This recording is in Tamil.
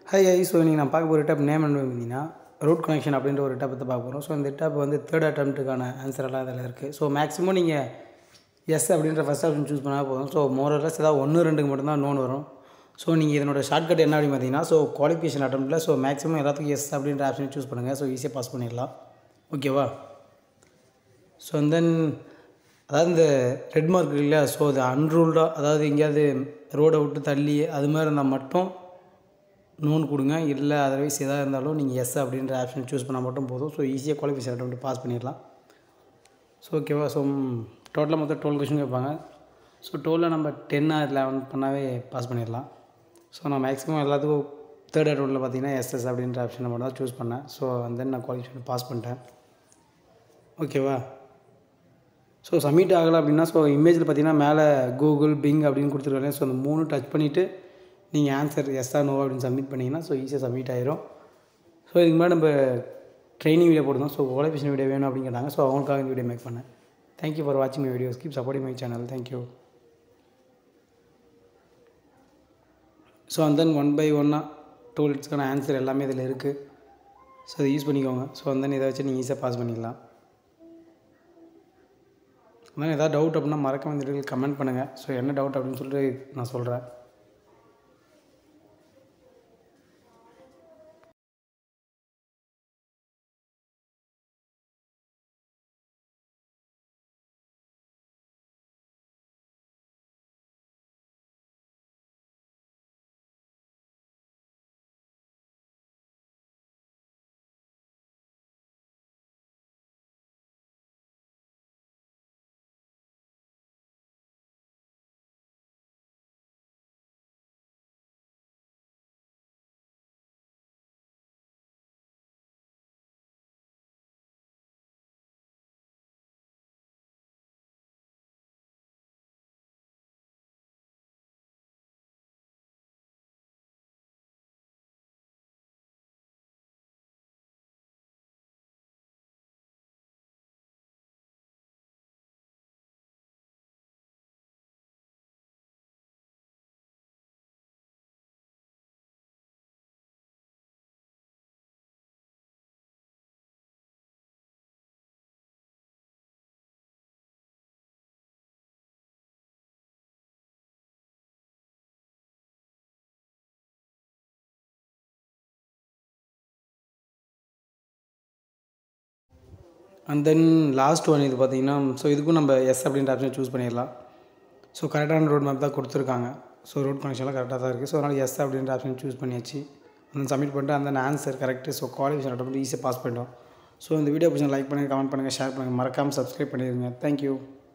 ஹாய் ஐ ஸோ நீங்கள் நான் பார்க்க போகிற டேப் நேம் என்ன பார்த்தீங்கன்னா ரூட் கனெக்ஷன் அப்படின்ற ஒரு டேப் பற்றி பார்க்க போகிறோம் ஸோ இந்த டேப் வந்து தேர்ட் அட்டம்ப்ட்டுக்கான ஆன்சர் எல்லாம் அதில் இருக்குது ஸோ மேக்ஸிமம் நீங்கள் எஸ் அப்படின்ற ஃபஸ்ட் ஆப்ஷன் சூஸ் பண்ணால் போதும் ஸோ மோரலஸ் ஏதாவது ஒன்று ரெண்டுக்கு மட்டும்தான் நோன் வரும் ஸோ நீங்கள் இதனோட ஷார்ட்கட் என்ன அப்படின்னு பார்த்தீங்கன்னா ஸோ குவாலிஃபிகேஷன் அட்டம்ப்ட்டில் ஸோ மேக்ஸிமம் எல்லாத்துக்கும் எஸ் அப்படின்ற ஆப்ஷன் சூஸ் பண்ணுங்கள் ஸோ ஈஸியாக பாஸ் பண்ணிடலாம் ஓகேவா ஸோ தென் அதாவது இந்த ரெட் மார்க் இல்லையா ஸோ அது அன்ரூல்டாக அதாவது எங்கேயாவது ரோடை விட்டு தள்ளி அது மாதிரி இருந்தால் மட்டும் நோன் கொடுங்க இல்லை அதர்வைஸ் எதாக இருந்தாலும் நீங்கள் எஸ் அப்படின்ற ஆப்ஷன் சூஸ் பண்ணால் மட்டும் போதும் ஸோ ஈஸியாக குவாலிஃபிகேஷன் அட்டம் பாஸ் பண்ணிடலாம் ஸோ ஓகேவா ஸோ டோட்டலாக மொத்தம் டுவெல் கொஷின் கேட்பாங்க ஸோ டுவெலில் நம்ம டென் ஆர் லெவன் பண்ணாவே பாஸ் பண்ணிடலாம் ஸோ நான் மேக்ஸிமம் எல்லாத்துக்கும் தேர்ட் அட்டௌண்ட்டில் பார்த்தீங்கன்னா எஸ்எஸ் அப்படின்ற ஆப்ஷனை மட்டும் தான் சூஸ் பண்ணேன் ஸோ தென் நான் குவாலிஃபிகேஷன் பாஸ் பண்ணிட்டேன் ஓகேவா ஸோ சப்மிட் ஆகலை அப்படின்னா ஸோ இமேஜில் பார்த்தீங்கன்னா மேலே கூகுள் பிங் அப்படின்னு கொடுத்துருக்காங்க ஸோ அந்த மூணு டச் பண்ணிவிட்டு நீங்கள் ஆன்சர் எஸ்ஸா நோ அப்படின்னு சப்மிட் பண்ணிங்கன்னா ஸோ ஈஸியாக சப்மிட் ஆயிரும் ஸோ இதுக்கு முன்னாடி நம்ம ட்ரைனிங் வீடியோ போடுறோம் ஸோ குவாலிஃபிகேஷன் வீடியோ வேணும் அப்படின்னு கேட்டாங்க ஸோ அவங்களுக்காக இந்த வீடியோ மேக் பண்ணேன் தேங்க்யூ ஃபார் வாட்சிங் my videos keep supporting my channel thank you so and then one by ஒன்னாக டூல்ஸ்க்கான ஆன்சர் எல்லாமே இதில் இருக்குது ஸோ அதை யூஸ் பண்ணிக்கோங்க ஸோ அந்த இதை வச்சு நீங்கள் ஈஸியாக பாஸ் பண்ணிடலாம் அதனால் ஏதாவது டவுட் அப்படின்னா மறக்காம இந்த வீடியோவில் கமெண்ட் பண்ணுங்கள் ஸோ என்ன டவுட் அப்படின்னு சொல்லிட்டு நான் சொல்கிறேன் அண்ட் தென் லாஸ்ட் ஒன் இது பார்த்தீங்கன்னா ஸோ இதுக்கும் நம்ம எஸ் அப்படின்ற ஆப்ஷன் சூஸ் பண்ணிடலாம் ஸோ கரெக்டான ரோட் மேப் தான் கொடுத்துருக்காங்க ஸோ ரோட் கனெக்ஷன்லாம் கரெக்டாக தான் இருக்குது ஸோ அதனால் எஸ் அப்படின்ற ஆப்ஷன் சூஸ் பண்ணியாச்சு அந்த சப்மிட் பண்ணிட்டு அந்த answer correct so qualification attempt ஈஸியாக பாஸ் பண்ணிட்டோம் ஸோ இந்த வீடியோ பிடிச்சா லைக் பண்ணுங்கள் கமெண்ட் பண்ணுங்கள் ஷேர் பண்ணுங்கள் மறக்காமல் சப்ஸ்கிரைப் பண்ணிடுங்க தேங்க்யூ